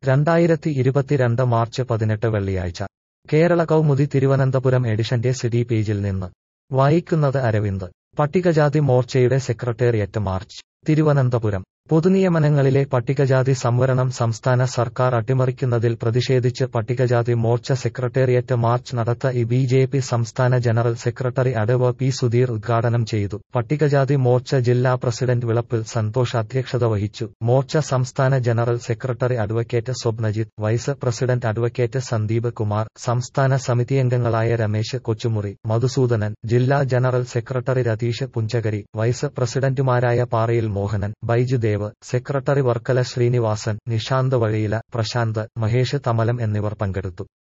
രണ്ടായിരത്തി ഇരുപത്തിരണ്ട് മാർച്ച് പതിനെട്ട് വെള്ളിയാഴ്ച കേരള കൗമുദി തിരുവനന്തപുരം എഡിഷന്റെ സിറ്റി പേജിൽ നിന്ന് വായിക്കുന്നത് അരവിന്ദ് പട്ടികജാതി മോർച്ചയുടെ സെക്രട്ടേറിയറ്റ് മാർച്ച് തിരുവനന്തപുരം പൊതുനിയമനങ്ങളിലെ പട്ടികജാതി സംവരണം സംസ്ഥാന സർക്കാർ അട്ടിമറിക്കുന്നതിൽ പ്രതിഷേധിച്ച് പട്ടികജാതി മോർച്ച സെക്രട്ടേറിയറ്റ് മാർച്ച് നടത്ത ഈ ബി ജെ പി സംസ്ഥാന ജനറൽ സെക്രട്ടറി അടവ് പി സുധീർ ഉദ്ഘാടനം ചെയ്തു പട്ടികജാതി മോർച്ച ജില്ലാ പ്രസിഡന്റ് വിളപ്പിൽ സന്തോഷ് അധ്യക്ഷത വഹിച്ചു മോർച്ച സംസ്ഥാന general secretary advocate Swapnajith vice president advocate Sandeep Kumar സംസ്ഥാന സമിതിയംഗങ്ങളായ രമേശ് കൊച്ചുമുറി മധുസൂദനൻ ജില്ലാ general secretary Ratheesh Punchakari vice പ്രസിഡന്റുമാരായ പാറയിൽ മോഹനൻ ബൈജുദേവ് സെക്രട്ടറി വർക്കല ശ്രീനിവാസൻ നിഷാന്ത് വഴിയില പ്രശാന്ത് മഹേഷ് തമലം എന്നിവർ പങ്കെടുത്തു